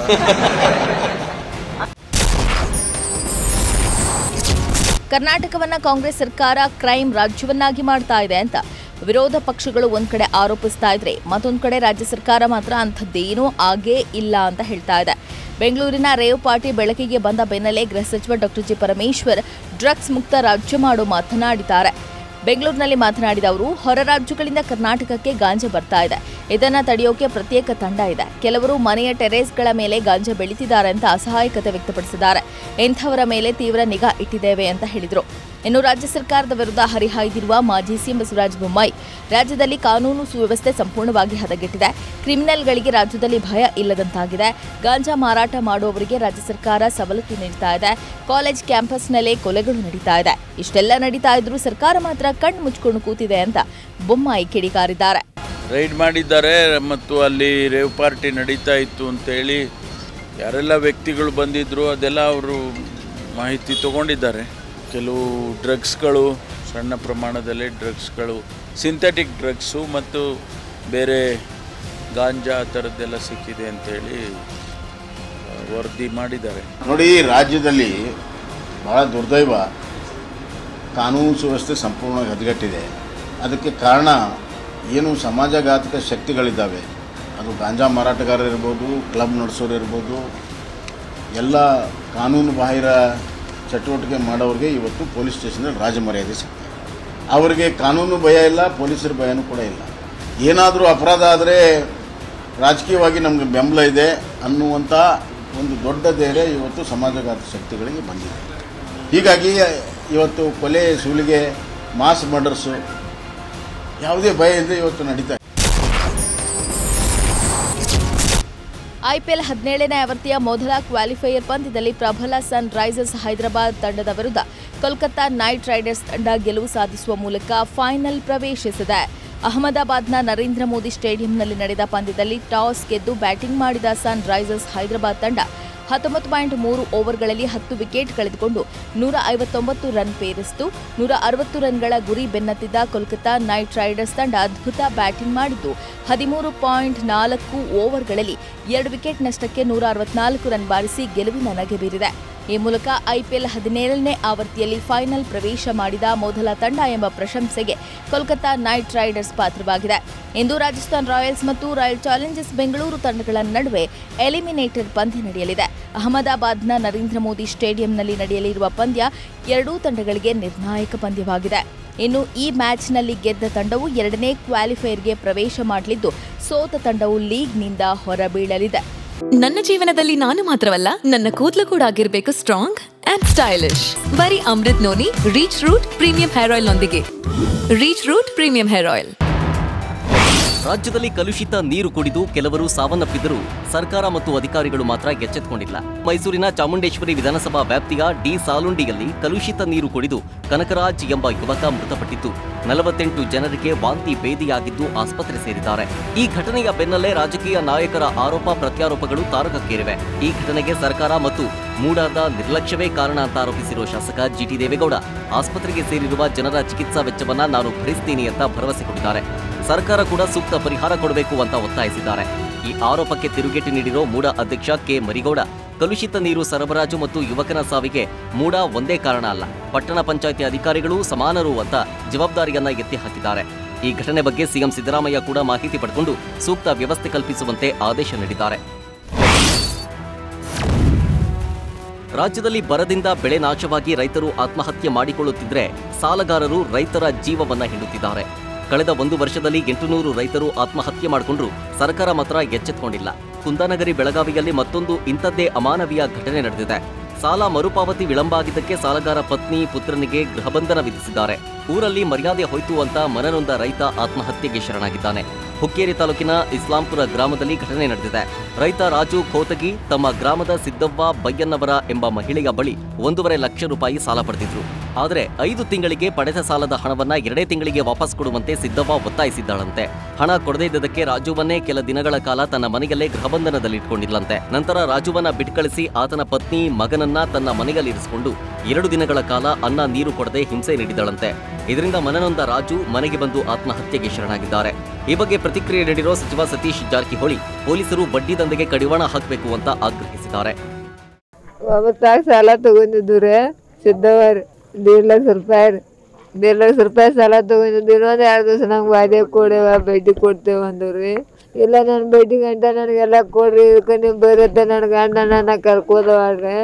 ಕರ್ನಾಟಕವನ್ನ ಕಾಂಗ್ರೆಸ್ ಸರ್ಕಾರ ಕ್ರೈಮ್ ರಾಜ್ಯವನ್ನಾಗಿ ಮಾಡ್ತಾ ಇದೆ ಅಂತ ವಿರೋಧ ಪಕ್ಷಗಳು ಒಂದ್ ಕಡೆ ಆರೋಪಿಸ್ತಾ ಇದ್ರೆ ಮತ್ತೊಂದ್ ಕಡೆ ರಾಜ್ಯ ಸರ್ಕಾರ ಮಾತ್ರ ಅಂಥದ್ದೇನೂ ಆಗೇ ಇಲ್ಲ ಅಂತ ಹೇಳ್ತಾ ಇದೆ ಬೆಂಗಳೂರಿನ ರೇವ್ ಪಾರ್ಟಿ ಬೆಳಕಿಗೆ ಬಂದ ಬೆನ್ನಲ್ಲೇ ಗೃಹ ಸಚಿವ ಡಾಕ್ಟರ್ ಜಿ ಪರಮೇಶ್ವರ್ ಡ್ರಗ್ಸ್ ಮುಕ್ತ ರಾಜ್ಯ ಮಾಡು ಮಾತನಾಡಿದ್ದಾರೆ ಬೆಂಗಳೂರಿನಲ್ಲಿ ಮಾತನಾಡಿದ ಅವರು ಹೊರ ರಾಜ್ಯಗಳಿಂದ ಕರ್ನಾಟಕಕ್ಕೆ ಗಾಂಜಾ ಬರ್ತಾ ಇದೆ ಇದನ್ನ ತಡೆಯೋಕೆ ಪ್ರತ್ಯೇಕ ತಂಡ ಇದೆ ಕೆಲವರು ಮನೆಯ ಟೆರೇಸ್ಗಳ ಮೇಲೆ ಗಾಂಜಾ ಬೆಳೀತಿದ್ದಾರೆ ಅಂತ ಅಸಹಾಯಕತೆ ವ್ಯಕ್ತಪಡಿಸಿದ್ದಾರೆ ಇಂಥವರ ಮೇಲೆ ತೀವ್ರ ನಿಗಾ ಇಟ್ಟಿದ್ದೇವೆ ಅಂತ ಹೇಳಿದರು ಇನ್ನು ರಾಜ್ಯ ಸರ್ಕಾರದ ವಿರುದ್ಧ ಹರಿಹಾಯ್ದಿರುವ ಮಾಜಿ ಸಿಎಂ ಬಸವರಾಜ ಬೊಮ್ಮಾಯಿ ರಾಜ್ಯದಲ್ಲಿ ಕಾನೂನು ಸುವ್ಯವಸ್ಥೆ ಸಂಪೂರ್ಣವಾಗಿ ಹದಗೆಟ್ಟಿದೆ ಕ್ರಿಮಿನಲ್ಗಳಿಗೆ ರಾಜ್ಯದಲ್ಲಿ ಭಯ ಇಲ್ಲದಂತಾಗಿದೆ ಗಾಂಜಾ ಮಾರಾಟ ಮಾಡುವವರಿಗೆ ರಾಜ್ಯ ಸರ್ಕಾರ ಸವಲತ್ತು ನೀಡ್ತಾ ಇದೆ ಕಾಲೇಜ್ ಕ್ಯಾಂಪಸ್ನಲ್ಲೇ ಕೊಲೆಗಳು ನಡೀತಾ ಇದೆ ಇಷ್ಟೆಲ್ಲ ನಡೀತಾ ಇದ್ರೂ ಸರ್ಕಾರ ಮಾತ್ರ ಕಣ್ಣು ಮುಚ್ಕೊಂಡು ಕೂತಿದೆ ಅಂತ ಬೊಮ್ಮಾಯಿ ಕಿಡಿಕಾರಿದ್ದಾರೆ ರೈಡ್ ಮಾಡಿದ್ದಾರೆ ಮತ್ತು ಅಲ್ಲಿ ರೇವ್ ಪಾರ್ಟಿ ನಡೀತಾ ಇತ್ತು ಅಂತೇಳಿ ಯಾರೆಲ್ಲ ವ್ಯಕ್ತಿಗಳು ಬಂದಿದ್ದರು ಅದೆಲ್ಲ ಅವರು ಮಾಹಿತಿ ತಗೊಂಡಿದ್ದಾರೆ ಕೆಲವು ಡ್ರಗ್ಸ್ಗಳು ಸಣ್ಣ ಪ್ರಮಾಣದಲ್ಲಿ ಡ್ರಗ್ಸ್ಗಳು ಸಿಂಥೆಟಿಕ್ ಡ್ರಗ್ಸು ಮತ್ತು ಬೇರೆ ಗಾಂಜಾ ಆ ಥರದ್ದೆಲ್ಲ ಸಿಕ್ಕಿದೆ ಅಂತೇಳಿ ಆ, ವರದಿ ಮಾಡಿದ್ದಾರೆ ನೋಡಿ ರಾಜ್ಯದಲ್ಲಿ ಬಹಳ ದುರ್ದೈವ ಕಾನೂನು ಸುವ್ಯವಸ್ಥೆ ಸಂಪೂರ್ಣವಾಗಿ ಹದಗೆಟ್ಟಿದೆ ಅದಕ್ಕೆ ಕಾರಣ ಏನು ಸಮಾಜಘಾತಕ ಶಕ್ತಿಗಳಿದ್ದಾವೆ ಅದು ಗಾಂಜಾ ಮಾರಾಟಗಾರರು ಇರ್ಬೋದು ಕ್ಲಬ್ ನಡೆಸೋರು ಇರ್ಬೋದು ಎಲ್ಲ ಕಾನೂನು ಬಾಹಿರ ಚಟುವಟಿಕೆ ಮಾಡೋರಿಗೆ ಇವತ್ತು ಪೊಲೀಸ್ ಸ್ಟೇಷನಲ್ಲಿ ರಾಜಮರ್ಯಾದೆ ಸಿಗ್ತದೆ ಅವರಿಗೆ ಕಾನೂನು ಭಯ ಇಲ್ಲ ಪೊಲೀಸರ ಭಯನೂ ಕೂಡ ಇಲ್ಲ ಏನಾದರೂ ಅಪರಾಧ ಆದರೆ ರಾಜಕೀಯವಾಗಿ ನಮಗೆ ಬೆಂಬಲ ಇದೆ ಅನ್ನುವಂಥ ಒಂದು ದೊಡ್ಡ ಧೈರ್ಯ ಇವತ್ತು ಸಮಾಜಘಾತ ಶಕ್ತಿಗಳಿಗೆ ಬಂದಿದೆ ಹೀಗಾಗಿ ಇವತ್ತು ಕೊಲೆ ಸುಲಿಗೆ ಮಾಸ್ ಮರ್ಡರ್ಸು ಯಾವುದೇ ಭಯ ಇಲ್ಲದೆ ಇವತ್ತು ನಡೀತಾ ಇದೆ. ಐಪಿಎಲ್ ಹದಿನೇಳನೇ ಆವೃತ್ತಿಯ ಮೊದಲ ಕ್ವಾಲಿಫೈಯರ್ ಪಂದ್ಯದಲ್ಲಿ ಪ್ರಬಲ ಸನ್ ರೈಸರ್ಸ್ ಹೈದರಾಬಾದ್ ತಂಡದ ವಿರುದ್ಧ ಕೋಲ್ಕತ್ತಾ ನೈಟ್ ರೈಡರ್ಸ್ ತಂಡ ಗೆಲುವು ಸಾಧಿಸುವ ಮೂಲಕ ಫೈನಲ್ ಪ್ರವೇಶಿಸಿದೆ ಅಹಮದಾಬಾದ್ನ ನರೇಂದ್ರ ಮೋದಿ ಸ್ಟೇಡಿಯಂನಲ್ಲಿ ನಡೆದ ಪಂದ್ಯದಲ್ಲಿ ಟಾಸ್ ಗೆದ್ದು ಬ್ಯಾಟಿಂಗ್ ಮಾಡಿದ ಸನ್ ರೈಸರ್ಸ್ ಹೈದರಾಬಾದ್ ತಂಡ ಹತ್ತೊಂಬತ್ತು ಪಾಯಿಂಟ್ ಮೂರು ಓವರ್ಗಳಲ್ಲಿ ಹತ್ತು ವಿಕೆಟ್ ಕಳೆದುಕೊಂಡು ನೂರ ಐವತ್ತೊಂಬತ್ತು ರನ್ ಪೇರಿಸಿತು ನೂರ ಅರವತ್ತು ರನ್ಗಳ ಗುರಿ ಬೆನ್ನತ್ತಿದ್ದ ಕೋಲ್ಕತ್ತಾ ನೈಟ್ ರೈಡರ್ಸ್ ತಂಡ ಅದ್ಭುತ ಬ್ಯಾಟಿಂಗ್ ಮಾಡಿದ್ದು ಹದಿಮೂರು ಪಾಯಿಂಟ್ ನಾಲ್ಕು ಓವರ್ಗಳಲ್ಲಿ ಎರಡು ವಿಕೆಟ್ ನಷ್ಟಕ್ಕೆ ನೂರ ಅರವತ್ನಾಲ್ಕು ರನ್ ಬಾರಿಸಿ ಗೆಲುವಿನ ನಗೆ ಬೀರಿದೆ ಈ ಮೂಲಕ ಐಪಿಎಲ್ ಹದಿನೇಳನೇ ಆವೃತ್ತಿಯಲ್ಲಿ ಫೈನಲ್ ಪ್ರವೇಶ ಮಾಡಿದ ಮೊದಲ ತಂಡ ಎಂಬ ಪ್ರಶಂಸೆಗೆ ಕೋಲ್ಕತ್ತಾ ನೈಟ್ ರೈಡರ್ಸ್ ಪಾತ್ರವಾಗಿದೆ ಇಂದು ರಾಜಸ್ಥಾನ್ ರಾಯಲ್ಸ್ ಮತ್ತು ರಾಯಲ್ ಚಾಲೆಂಜರ್ಸ್ ಬೆಂಗಳೂರು ತಂಡಗಳ ನಡುವೆ ಎಲಿಮಿನೇಟರ್ ಪಂದ್ಯ ನಡೆಯಲಿದೆ ಅಹಮದಾಬಾದ್ನ ನರೇಂದ್ರ ಮೋದಿ ಸ್ಟೇಡಿಯಂನಲ್ಲಿ ನಡೆಯಲಿರುವ ಪಂದ್ಯ ಎರಡೂ ತಂಡಗಳಿಗೆ ನಿರ್ಣಾಯಕ ಪಂದ್ಯವಾಗಿದೆ ಇನ್ನು ಈ ಮ್ಯಾಚ್ನಲ್ಲಿ ಗೆದ್ದ ತಂಡವು ಎರಡನೇ ಕ್ವಾಲಿಫೈಯರ್ಗೆ ಪ್ರವೇಶ ಮಾಡಲಿದ್ದು ಸೋತ ತಂಡವು ಲೀಗ್ನಿಂದ ಹೊರಬೀಳಲಿದೆ ನನ್ನ ಜೀವನದಲ್ಲಿ ನಾನು ಮಾತ್ರವಲ್ಲ ನನ್ನ ಕೂದಲು ಕೂಡ ಆಗಿರ್ಬೇಕು ಸ್ಟ್ರಾಂಗ್ ಅಂಡ್ ಸ್ಟೈಲಿಶ್ ಬರೀ Amrut noni reach root premium hair oil ನೊಂದಿಗೆ reach root premium hair oil ರಾಜ್ಯದಲ್ಲಿ ಕಲುಷಿತ ನೀರು ಕುಡಿದು ಕೆಲವರು ಸಾವನ್ನಪ್ಪಿದ್ದರೂ ಸರ್ಕಾರ ಮತ್ತು ಅಧಿಕಾರಿಗಳು ಮಾತ್ರ ಎಚ್ಚೆತ್ತುಕೊಂಡಿಲ್ಲ ಮೈಸೂರಿನ ಚಾಮುಂಡೇಶ್ವರಿ ವಿಧಾನಸಭಾ ವ್ಯಾಪ್ತಿಯ ಡಿ ಸಾಲುಂಡಿಯಲ್ಲಿ ಕಲುಷಿತ ನೀರು ಕುಡಿದು ಕನಕರಾಜ್ ಎಂಬ ಯುವಕ ಮೃತಪಟ್ಟಿದ್ದು ನಲವತ್ತೆಂಟು ಜನರಿಗೆ ವಾಂತಿ ಭೇದಿಯಾಗಿದ್ದು ಆಸ್ಪತ್ರೆ ಸೇರಿದ್ದಾರೆ ಈ ಘಟನೆಯ ಬೆನ್ನಲ್ಲೇ ರಾಜಕೀಯ ನಾಯಕರ ಆರೋಪ ಪ್ರತ್ಯಾರೋಪಗಳು ತಾರಕಕ್ಕೇರಿವೆ ಈ ಘಟನೆಗೆ ಸರ್ಕಾರ ಮತ್ತು ಮೂಡಾದ ನಿರ್ಲಕ್ಷ್ಯವೇ ಕಾರಣ ಅಂತ ಆರೋಪಿಸಿರುವ ಶಾಸಕ ಜಿಟಿ ದೇವೇಗೌಡ ಆಸ್ಪತ್ರೆಗೆ ಸೇರಿರುವ ಜನರ ಚಿಕಿತ್ಸಾ ವೆಚ್ಚವನ್ನ ನಾನು ಭರಿಸ್ತೀನಿ ಅಂತ ಭರವಸೆ ಕೊಟ್ಟಿದ್ದಾರೆ ಸರ್ಕಾರ ಕೂಡ ಸೂಕ್ತ ಪರಿಹಾರ ಕೊಡಬೇಕು ಅಂತ ಒತ್ತಾಯಿಸಿದ್ದಾರೆ ಈ ಆರೋಪಕ್ಕೆ ತಿರುಗೇಟು ನೀಡಿರೋ ಮೂಡ ಅಧ್ಯಕ್ಷ ಕೆ ಮರಿಗೌಡ ಕಲುಷಿತ ನೀರು ಸರಬರಾಜು ಮತ್ತು ಯುವಕನ ಸಾವಿಗೆ ಮೂಡ ಒಂದೇ ಕಾರಣ ಅಲ್ಲ ಪಟ್ಟಣ ಪಂಚಾಯಿತಿ ಅಧಿಕಾರಿಗಳು ಸಮಾನರು ಅಂತ ಜವಾಬ್ದಾರಿಯನ್ನ ಎತ್ತಿ ಹಾಕಿದ್ದಾರೆ ಈ ಘಟನೆ ಬಗ್ಗೆ ಸಿಎಂ ಸಿದ್ದರಾಮಯ್ಯ ಕೂಡ ಮಾಹಿತಿ ಪಡೆದುಕೊಂಡು ಸೂಕ್ತ ವ್ಯವಸ್ಥೆ ಕಲ್ಪಿಸುವಂತೆ ಆದೇಶ ನೀಡಿದ್ದಾರೆ ರಾಜ್ಯದಲ್ಲಿ ಬರದಿಂದ ಬೆಳೆ ನಾಶವಾಗಿ ರೈತರು ಆತ್ಮಹತ್ಯೆ ಮಾಡಿಕೊಳ್ಳುತ್ತಿದ್ರೆ ಸಾಲಗಾರರು ರೈತರ ಜೀವವನ್ನ ಹಿಂಡುತ್ತಿದ್ದಾರೆ ಕಳೆದ ಒಂದು ವರ್ಷದಲ್ಲಿ ಎಂಟುನೂರು ರೈತರು ಆತ್ಮಹತ್ಯೆ ಮಾಡಿಕೊಂಡ್ರು ಸರ್ಕಾರ ಮಾತ್ರ ಎಚ್ಚೆತ್ತುಕೊಂಡಿಲ್ಲ ಕುಂದಾನಗರಿ ಬೆಳಗಾವಿಯಲ್ಲಿ ಮತ್ತೊಂದು ಇಂಥದ್ದೇ ಅಮಾನವೀಯ ಘಟನೆ ನಡೆದಿದೆ ಸಾಲ ಮರುಪಾವತಿ ವಿಳಂಬ ಆಗಿದ್ದಕ್ಕೆ ಸಾಲಗಾರ ಪತ್ನಿ ಪುತ್ರನಿಗೆ ಗೃಹಬಂಧನ ವಿಧಿಸಿದ್ದಾರೆ ಊರಲ್ಲಿ ಮರ್ಯಾದೆ ಹೋಯ್ತು ಅಂತ ಮನನೊಂದ ರೈತ ಆತ್ಮಹತ್ಯೆಗೆ ಶರಣಾಗಿದ್ದಾನೆ ಹುಕ್ಕೇರಿ ತಾಲೂಕಿನ ಇಸ್ಲಾಂಪುರ ಗ್ರಾಮದಲ್ಲಿ ಘಟನೆ ನಡೆದಿದೆ ರೈತ ರಾಜು ಖೋತಗಿ ತಮ್ಮ ಗ್ರಾಮದ ಸಿದ್ದವ್ವ ಬಯ್ಯನ್ನವರ ಎಂಬ ಮಹಿಳೆಯ ಬಳಿ ಒಂದೂವರೆ ಲಕ್ಷ ರೂಪಾಯಿ ಸಾಲ ಪಡೆದಿದ್ರು ಆದರೆ ಐದು ತಿಂಗಳಿಗೆ ಪಡೆದ ಸಾಲದ ಹಣವನ್ನ ಎರಡೇ ತಿಂಗಳಿಗೆ ವಾಪಸ್ ಕೊಡುವಂತೆ ಸಿದ್ದವ್ವ ಒತ್ತಾಯಿಸಿದ್ದಾಳಂತೆ ಹಣ ಕೊಡದೇ ಇದ್ದದಕ್ಕೆ ರಾಜುವನ್ನೇ ಕೆಲ ದಿನಗಳ ಕಾಲ ತನ್ನ ಮನೆಯಲ್ಲೇ ಗೃಹಬಂಧನದಲ್ಲಿ ಇಟ್ಕೊಂಡಿಲ್ಲಂತೆ ನಂತರ ರಾಜುವನ್ನ ಬಿಟ್ಕಳಿಸಿ ಆತನ ಪತ್ನಿ ಮಗನನ್ನ ತನ್ನ ಮನೆಯಲ್ಲಿರಿಸಿಕೊಂಡು ಎರಡು ದಿನಗಳ ಕಾಲ ಅನ್ನ ನೀರು ಕೊಡದೆ ಹಿಂಸೆ ನೀಡಿದಳಂತೆ ಇದರಿಂದ ಮನನೊಂದ ರಾಜು ಮನೆಗೆ ಬಂದು ಆತ್ಮಹತ್ಯೆಗೆ ಶರಣಾಗಿದ್ದಾರೆ ಈ ಬಗ್ಗೆ ಪ್ರತಿಕ್ರಿಯೆ ನೀಡಿರೋ ಸಚಿವ ಸತೀಶ್ ಜಾರಕಿಹೊಳಿ ಪೊಲೀಸರು ಬಡ್ಡಿ ದಂಧೆಗೆ ಕಡಿವಾಣ ಹಾಕಬೇಕು ಅಂತ ಆಗ್ರಹಿಸಿದ್ದಾರೆ ಅವತ್ತಾಗ ಸಾಲ ತಗೊಂಡಿದ್ದು ರೀ ಸಿದ್ದವ್ರು ದೇಡ್ ಲಕ್ಷ ರೂಪಾಯಿ ರೀ ದೇಡ್ ಲಕ್ಷ ರೂಪಾಯಿ ಸಾಲ ತಗೊಂಡಿದ್ದು ಇನ್ನೊಂದು ಎರಡು ದಿವಸ ನಂಗೆ ವಾಯ್ದೆ ಕೊಡೇವ ಬಡ್ಡಿ ಕೊಡ್ತೇವೆ ಅಂದ್ರು ರೀ ಇಲ್ಲ ನನ್ನ ಬಡ್ಡಿ ಗಂಟ ನನಗೆಲ್ಲ ಕೊಡ್ರಿ ಇದಕ್ಕೆ ನೀವು ಬರುತ್ತೆ ನನ್ನ ಗಂಡ ನನ್ನ ಕರ್ಕೋದವಾಡ್ರಿ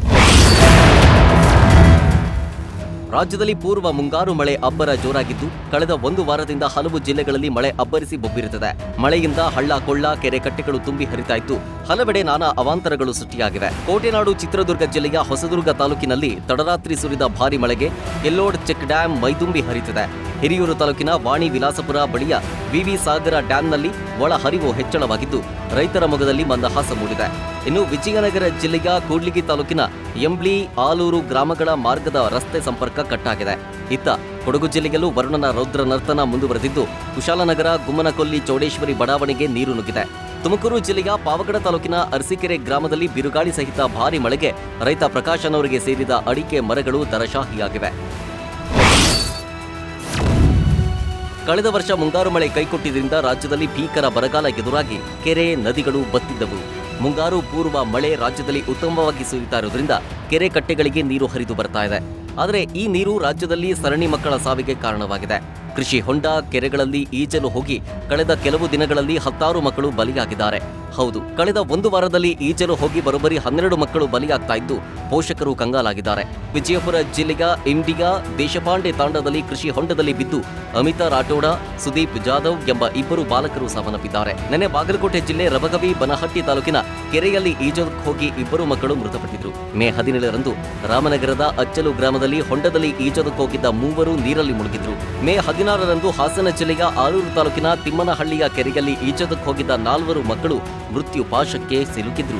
ರಾಜ್ಯದಲ್ಲಿ ಪೂರ್ವ ಮುಂಗಾರು ಮಳೆ ಅಬ್ಬರ ಜೋರಾಗಿದ್ದು ಕಳೆದ ಒಂದು ವಾರದಿಂದ ಹಲವು ಜಿಲ್ಲೆಗಳಲ್ಲಿ ಮಳೆ ಅಬ್ಬರಿಸಿ ಬೊಬ್ಬಿರುತ್ತದೆ ಮಳೆಯಿಂದ ಹಳ್ಳ ಕೊಳ್ಳ ಕೆರೆ ಕಟ್ಟೆಗಳು ತುಂಬಿ ಹರಿತಾ ಇದ್ದು ಹಲವೆಡೆ ನಾನಾ ಅವಾಂತರಗಳು ಸೃಷ್ಟಿಯಾಗಿವೆ ಕೋಟೆನಾಡು ಚಿತ್ರದುರ್ಗ ಜಿಲ್ಲೆಯ ಹೊಸದುರ್ಗ ತಾಲೂಕಿನಲ್ಲಿ ತಡರಾತ್ರಿ ಸುರಿದ ಭಾರಿ ಮಳೆಗೆ ಎಲ್ಲೋಡ್ ಚೆಕ್ ಡ್ಯಾಂ ಮೈದುಂಬಿ ಹರಿತಿದೆ ಹಿರಿಯೂರು ತಾಲೂಕಿನ ವಾಣಿ ವಿಲಾಸಪುರ ಬಳಿಯ ವಿವಿ ಸಾಗರ ಡ್ಯಾಂನಲ್ಲಿ ಒಳ ಹರಿವು ಹೆಚ್ಚಳವಾಗಿದ್ದು ರೈತರ ಮೊಗದಲ್ಲಿ ಮಂದಹಾಸ ಮೂಡಿದೆ ಇನ್ನು ವಿಜಯನಗರ ಜಿಲ್ಲೆಯ ಕೂಡ್ಲಿಗಿ ತಾಲೂಕಿನ ಎಂಬ್ಲಿ ಆಲೂರು ಗ್ರಾಮಗಳ ಮಾರ್ಗದ ರಸ್ತೆ ಸಂಪರ್ಕ ಕಟ್ಟಾಗಿದೆ ಇತ್ತ ಕೊಡಗು ಜಿಲ್ಲೆಯಲ್ಲೂ ವರುಣನ ರೌದ್ರ ನರ್ತನ ಮುಂದುವರೆದಿದ್ದು ಕುಶಾಲನಗರ ಗುಮ್ಮನಕೊಲ್ಲಿ ಚೌಡೇಶ್ವರಿ ಬಡಾವಣೆಗೆ ನೀರು ನುಗ್ಗಿದೆ ತುಮಕೂರು ಜಿಲ್ಲೆಯ ಪಾವಗಡ ತಾಲೂಕಿನ ಅರಸೀಕೆರೆ ಗ್ರಾಮದಲ್ಲಿ ಬಿರುಗಾಳಿ ಸಹಿತ ಭಾರಿ ಮಳೆಗೆ ರೈತ ಪ್ರಕಾಶನ್ ಅವರಿಗೆ ಸೇರಿದ ಅಡಿಕೆ ಮರಗಳು ದರಶಾಹಿಯಾಗಿವೆ ಕಳೆದ ವರ್ಷ ಮುಂಗಾರು ಮಳೆ ಕೈಕೊಟ್ಟಿದ್ದರಿಂದ ರಾಜ್ಯದಲ್ಲಿ ಭೀಕರ ಬರಗಾಲ ಎದುರಾಗಿ ಕೆರೆ ನದಿಗಳು ಬತ್ತಿದ್ದವು ಮುಂಗಾರು ಪೂರ್ವ ಮಳೆ ರಾಜ್ಯದಲ್ಲಿ ಉತ್ತಮವಾಗಿ ಸುರಿತಾ ಇರೋದ್ರಿಂದ ಕೆರೆ ಕಟ್ಟೆಗಳಿಗೆ ನೀರು ಹರಿದು ಬರ್ತಾ ಇದೆ ಆದರೆ ಈ ನೀರು ರಾಜ್ಯದಲ್ಲಿ ಸರಣಿ ಮಕ್ಕಳ ಸಾವಿಗೆ ಕಾರಣವಾಗಿದೆ ಕೃಷಿ ಹೊಂಡ ಕೆರೆಗಳಲ್ಲಿ ಈಜಲು ಹೋಗಿ ಕಳೆದ ಕೆಲವು ದಿನಗಳಲ್ಲಿ ಹತ್ತಾರು ಮಕ್ಕಳು ಬಲಿಯಾಗಿದ್ದಾರೆ ಹೌದು ಕಳೆದ ಒಂದು ವಾರದಲ್ಲಿ ಈಜಲು ಹೋಗಿ ಬರೋಬ್ಬರಿ ಹನ್ನೆರಡು ಮಕ್ಕಳು ಬಲಿಯಾಗ್ತಾ ಇದ್ದು ಪೋಷಕರು ಕಂಗಾಲಾಗಿದ್ದಾರೆ ವಿಜಯಪುರ ಜಿಲ್ಲೆಯ ಇಂಡಿಯಾ ದೇಶಪಾಂಡೆ ತಾಂಡದಲ್ಲಿ ಕೃಷಿ ಹೊಂಡದಲ್ಲಿ ಬಿದ್ದು ಅಮಿತಾ ರಾಠೋಡ ಸುದೀಪ್ ಜಾಧವ್ ಎಂಬ ಇಬ್ಬರು ಬಾಲಕರು ಸಾವನ್ನಪ್ಪಿದ್ದಾರೆ ನೆನೆ ಬಾಗಲಕೋಟೆ ಜಿಲ್ಲೆ ರಬಗವಿ ಬನಹಟ್ಟಿ ತಾಲೂಕಿನ ಕೆರೆಯಲ್ಲಿ ಈಜೋದಕ್ಕೆ ಹೋಗಿ ಇಬ್ಬರು ಮಕ್ಕಳು ಮೃತಪಟ್ಟಿದ್ರು ಮೇ ಹದಿನೇಳರಂದು ರಾಮನಗರದ ಅಚ್ಚಲು ಗ್ರಾಮದಲ್ಲಿ ಹೊಂಡದಲ್ಲಿ ಈಜೋದಕ್ಕೆ ಹೋಗಿದ್ದ ಮೂವರು ನೀರಲ್ಲಿ ಮುಳುಗಿದ್ರು ಮೇ ಹದಿನಾರರಂದು ಹಾಸನ ಜಿಲ್ಲೆಯ ಆಲೂರು ತಾಲೂಕಿನ ತಿಮ್ಮನಹಳ್ಳಿಯ ಕೆರೆಯಲ್ಲಿ ಈಜೋದಕ್ಕೆ ಹೋಗಿದ್ದ ನಾಲ್ವರು ಮಕ್ಕಳು ಮೃತ್ಯು ಪಾಶಕ್ಕೆ ಸಿಲುಕಿದ್ರು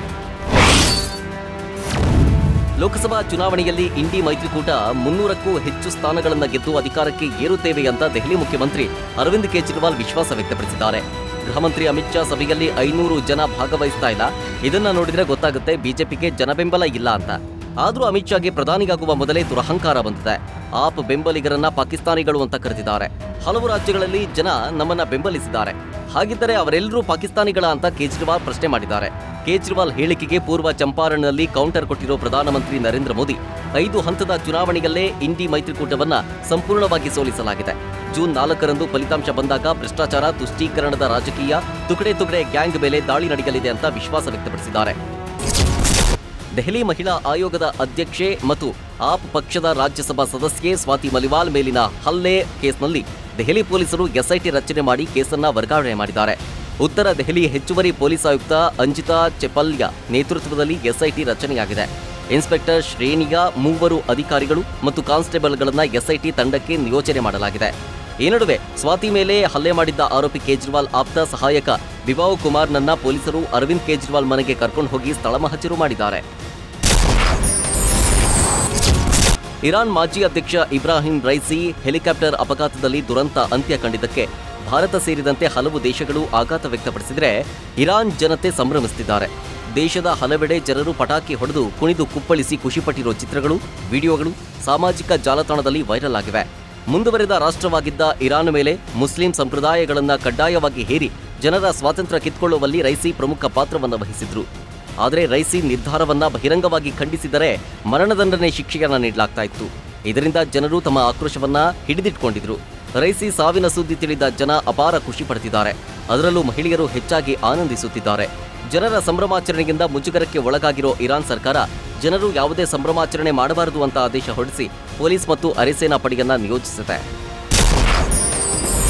ಲೋಕಸಭಾ ಚುನಾವಣೆಯಲ್ಲಿ ಇಂಡಿ ಮೈತ್ರಿಕೂಟ ಮುನ್ನೂರಕ್ಕೂ ಹೆಚ್ಚು ಸ್ಥಾನಗಳನ್ನು ಗೆದ್ದು ಅಧಿಕಾರಕ್ಕೆ ಏರುತ್ತೇವೆ ಅಂತ ದೆಹಲಿ ಮುಖ್ಯಮಂತ್ರಿ ಅರವಿಂದ್ ಕೇಜ್ರಿವಾಲ್ ವಿಶ್ವಾಸ ವ್ಯಕ್ತಪಡಿಸಿದ್ದಾರೆ ಗೃಹ ಮಂತ್ರಿ ಅಮಿತ್ ಶಾ ಸಭೆಯಲ್ಲಿ ಐನೂರು ಜನ ಭಾಗವಹಿಸ್ತಾ ಇಲ್ಲ ಇದನ್ನ ನೋಡಿದ್ರೆ ಗೊತ್ತಾಗುತ್ತೆ ಬಿಜೆಪಿಗೆ ಜನಬೆಂಬಲ ಇಲ್ಲ ಅಂತ ಆದ್ರೂ ಅಮಿತ್ ಶಾಗೆ ಪ್ರಧಾನಿಯಾಗುವ ಮೊದಲೇ ದುರಹಂಕಾರ ಬಂದಿದೆ ಆಪ್ ಬೆಂಬಲಿಗರನ್ನ ಪಾಕಿಸ್ತಾನಿಗಳು ಅಂತ ಕರೆದಿದ್ದಾರೆ ಹಲವು ರಾಜ್ಯಗಳಲ್ಲಿ ಜನ ನಮ್ಮನ್ನ ಬೆಂಬಲಿಸಿದ್ದಾರೆ ಹಾಗಿದ್ದರೆ ಅವರೆಲ್ಲರೂ ಪಾಕಿಸ್ತಾನಿಗಳ ಅಂತ ಕೇಜ್ರಿವಾಲ್ ಪ್ರಶ್ನೆ ಮಾಡಿದ್ದಾರೆ ಕೇಜ್ರಿವಾಲ್ ಹೇಳಿಕೆಗೆ ಪೂರ್ವ ಚಂಪಾರಣ್ನಲ್ಲಿ ಕೌಂಟರ್ ಕೊಟ್ಟಿರೋ ಪ್ರಧಾನಮಂತ್ರಿ ನರೇಂದ್ರ ಮೋದಿ ಐದು ಹಂತದ ಚುನಾವಣೆಯಲ್ಲೇ ಇಂಡಿ ಮೈತ್ರಿಕೂಟವನ್ನ ಸಂಪೂರ್ಣವಾಗಿ ಸೋಲಿಸಲಾಗಿದೆ ಜೂನ್ ನಾಲ್ಕರಂದು ಫಲಿತಾಂಶ ಬಂದಾಗ ಭ್ರಷ್ಟಾಚಾರ ತುಷ್ಟೀಕರಣದ ರಾಜಕೀಯ ತುಕಡೆ ತುಕಡೆ ಗ್ಯಾಂಗ್ ಮೇಲೆ ದಾಳಿ ನಡೆಯಲಿದೆ ಅಂತ ವಿಶ್ವಾಸ ವ್ಯಕ್ತಪಡಿಸಿದ್ದಾರೆ ದೆಹಲಿ ಮಹಿಳಾ ಆಯೋಗದ ಅಧ್ಯಕ್ಷೆ ಮತ್ತು ಆಪ್ ಪಕ್ಷದ ರಾಜ್ಯಸಭಾ ಸದಸ್ಯೆ ಸ್ವಾತಿ ಮಲಿವಾಲ್ ಮೇಲಿನ ಹಲ್ಲೆ ಕೇಸ್ನಲ್ಲಿ ದೆಹಲಿ ಪೊಲೀಸರು ಎಸ್ಐಟಿ ರಚನೆ ಮಾಡಿ ಕೇಸನ್ನ ವರ್ಗಾವಣೆ ಮಾಡಿದ್ದಾರೆ ಉತ್ತರ ದೆಹಲಿ ಹೆಚ್ಚುವರಿ ಪೊಲೀಸ್ ಆಯುಕ್ತ ಅಂಜಿತಾ ಚೆಪಲ್ಯ ನೇತೃತ್ವದಲ್ಲಿ ಎಸ್ಐಟಿ ರಚನೆಯಾಗಿದೆ ಇನ್ಸ್ಪೆಕ್ಟರ್ ಶ್ರೇಣಿಯ ಮೂವರು ಅಧಿಕಾರಿಗಳು ಮತ್ತು ಕಾನ್ಸ್ಟೇಬಲ್ಗಳನ್ನ ಎಸ್ಐಟಿ ತಂಡಕ್ಕೆ ನಿಯೋಜನೆ ಮಾಡಲಾಗಿದೆ ಈ ನಡುವೆ ಸ್ವಾತಿ ಮೇಲೆ ಹಲ್ಲೆ ಮಾಡಿದ್ದ ಆರೋಪಿ ಕೇಜ್ರಿವಾಲ್ ಆಪ್ತ ಸಹಾಯಕ ವಿಭಾವ್ ಕುಮಾರ್ನನ್ನ ಪೊಲೀಸರು ಅರವಿಂದ್ ಕೇಜ್ರಿವಾಲ್ ಮನೆಗೆ ಕರ್ಕೊಂಡು ಹೋಗಿ ಸ್ಥಳಮಹಚರು ಮಾಡಿದ್ದಾರೆ ಇರಾನ್ ಮಾಜಿ ಅಧ್ಯಕ್ಷ ಇಬ್ರಾಹಿಂ ರೈಸಿ ಹೆಲಿಕಾಪ್ಟರ್ ಅಪಘಾತದಲ್ಲಿ ದುರಂತ ಅಂತ್ಯ ಕಂಡಿದ್ದಕ್ಕೆ ಭಾರತ ಸೇರಿದಂತೆ ಹಲವು ದೇಶಗಳು ಆಘಾತ ವ್ಯಕ್ತಪಡಿಸಿದರೆ ಇರಾನ್ ಜನತೆ ಸಂಭ್ರಮಿಸುತ್ತಿದ್ದಾರೆ ದೇಶದ ಹಲವೆಡೆ ಜನರು ಪಟಾಕಿ ಹೊಡೆದು ಕುಣಿದು ಕುಪ್ಪಳಿಸಿ ಖುಷಿಪಟ್ಟಿರೋ ಚಿತ್ರಗಳು ವಿಡಿಯೋಗಳು ಸಾಮಾಜಿಕ ಜಾಲತಾಣದಲ್ಲಿ ವೈರಲ್ ಆಗಿವೆ ಮುಂದುವರೆದ ರಾಷ್ಟ್ರವಾಗಿದ್ದ ಇರಾನ್ ಮೇಲೆ ಮುಸ್ಲಿಂ ಸಂಪ್ರದಾಯಗಳನ್ನ ಕಡ್ಡಾಯವಾಗಿ ಹೇರಿ ಜನರ ಸ್ವಾತಂತ್ರ್ಯ ಕಿತ್ಕೊಳ್ಳುವಲ್ಲಿ ರೈಸಿ ಪ್ರಮುಖ ಪಾತ್ರವನ್ನು ವಹಿಸಿದ್ರು ಆದರೆ ರೈಸಿ ನಿರ್ಧಾರವನ್ನ ಬಹಿರಂಗವಾಗಿ ಖಂಡಿಸಿದರೆ ಮರಣದಂಡನೆ ಶಿಕ್ಷೆಯನ್ನ ನೀಡಲಾಗ್ತಾ ಇತ್ತು ಇದರಿಂದ ಜನರು ತಮ್ಮ ಆಕ್ರೋಶವನ್ನ ಹಿಡಿದಿಟ್ಕೊಂಡಿದ್ರು ರೈಸಿ ಸಾವಿನ ಸುದ್ದಿ ತಿಳಿದ ಜನ ಅಪಾರ ಖುಷಿ ಪಡ್ತಿದ್ದಾರೆ ಅದರಲ್ಲೂ ಮಹಿಳೆಯರು ಹೆಚ್ಚಾಗಿ ಆನಂದಿಸುತ್ತಿದ್ದಾರೆ ಜನರ ಸಂಭ್ರಮಾಚರಣೆಯಿಂದ ಮುಜುಗರಕ್ಕೆ ಒಳಗಾಗಿರೋ ಇರಾನ್ ಸರ್ಕಾರ ಜನರು ಯಾವುದೇ ಸಂಭ್ರಮಾಚರಣೆ ಮಾಡಬಾರದು ಅಂತ ಆದೇಶ ಹೊರಡಿಸಿ ಪೊಲೀಸ್ ಮತ್ತು ಅರೆಸೇನಾ ಪಡೆಯನ್ನ ನಿಯೋಜಿಸಿದೆ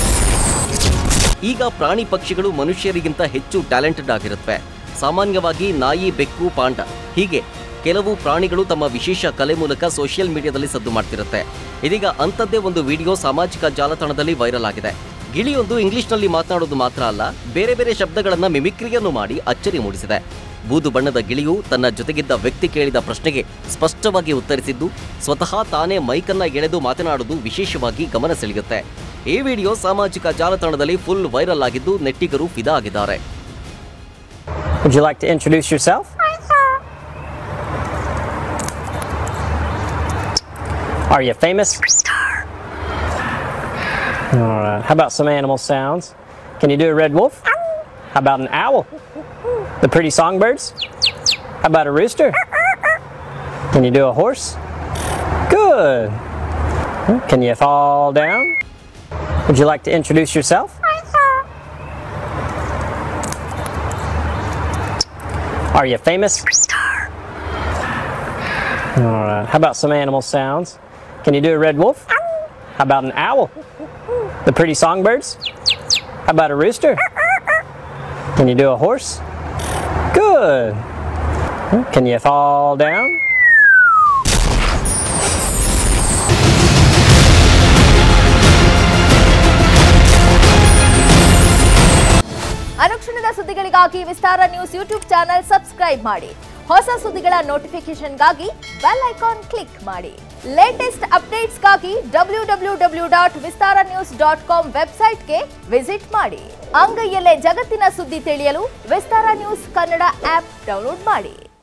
ಈಗ ಪ್ರಾಣಿ ಪಕ್ಷಿಗಳು ಮನುಷ್ಯರಿಗಿಂತ ಹೆಚ್ಚು ಟ್ಯಾಲೆಂಟೆಡ್ ಆಗಿರುತ್ತವೆ ಸಾಮಾನ್ಯವಾಗಿ ನಾಯಿ ಬೆಕ್ಕು ಪಾಂಡ ಹೀಗೆ ಕೆಲವು ಪ್ರಾಣಿಗಳು ತಮ್ಮ ವಿಶೇಷ ಕಲೆ ಮೂಲಕ ಸೋಷಿಯಲ್ ಮೀಡಿಯಾದಲ್ಲಿ ಸದ್ದು ಮಾಡ್ತಿರುತ್ತೆ ಇದೀಗ ಅಂಥದ್ದೇ ಒಂದು ವಿಡಿಯೋ ಸಾಮಾಜಿಕ ಜಾಲತಾಣದಲ್ಲಿ ವೈರಲ್ ಆಗಿದೆ ಗಿಳಿಯೊಂದು ಇಂಗ್ಲಿಷ್ನಲ್ಲಿ ಮಾತನಾಡೋದು ಮಾತ್ರ ಅಲ್ಲ ಬೇರೆ ಬೇರೆ ಶಬ್ದಗಳನ್ನ ಮಿಮಿಕ್ರಿಯನ್ನು ಮಾಡಿ ಅಚ್ಚರಿ ಮೂಡಿಸಿದೆ ಬೂದು ಬಣ್ಣದ ಗಿಳಿಯು ತನ್ನ ಜೊತೆಗಿದ್ದ ವ್ಯಕ್ತಿ ಕೇಳಿದ ಪ್ರಶ್ನೆಗೆ ಸ್ಪಷ್ಟವಾಗಿ ಉತ್ತರಿಸಿದ್ದು ಸ್ವತಃ ತಾನೇ ಮೈಕನ್ನ ಎಳೆದು ಮಾತನಾಡುವುದು ವಿಶೇಷವಾಗಿ ಗಮನ ಸೆಳೆಯುತ್ತೆ ಈ ವಿಡಿಯೋ ಸಾಮಾಜಿಕ ಜಾಲತಾಣದಲ್ಲಿ ಫುಲ್ ವೈರಲ್ ಆಗಿದ್ದು ನೆಟ್ಟಿಗರು ಫಿದಾ ಆಗಿದ್ದಾರೆ Would you like to introduce yourself? Are you famous? All right. How about some animal sounds? Can you do a red wolf? How about an owl? The pretty songbirds? How about a rooster? Can you do a horse? Good. Can you fall down? Would you like to introduce yourself? Are you famous? All right. How about some animal sounds? Can you do a red wolf? How about an owl? The pretty songbirds? How about a rooster? Can you do a horse? Good. Can you fall down? ಅನುಕ್ಷಣದ ಸುದ್ದಿಗಳಿಗಾಗಿ Vistara news YouTube channel subscribe ಮಾಡಿ ಹೊಸ ಸುದ್ದಿಗಳ ನೋಟಿಫಿಕೇಶನ್ಗಾಗಿ bell icon click ಮಾಡಿ latest ಅಪ್ಡೇಟ್ಸ್ಗಾಗಿ W W W dot Vistara news dot com ವೆಬ್ಸೈಟ್ಗೆ visit ಮಾಡಿ ಅಂಗೈಯಲ್ಲೇ ಜಗತ್ತಿನ ಸುದ್ದಿ ತಿಳಿಯಲು Vistara news Kannada app download ಮಾಡಿ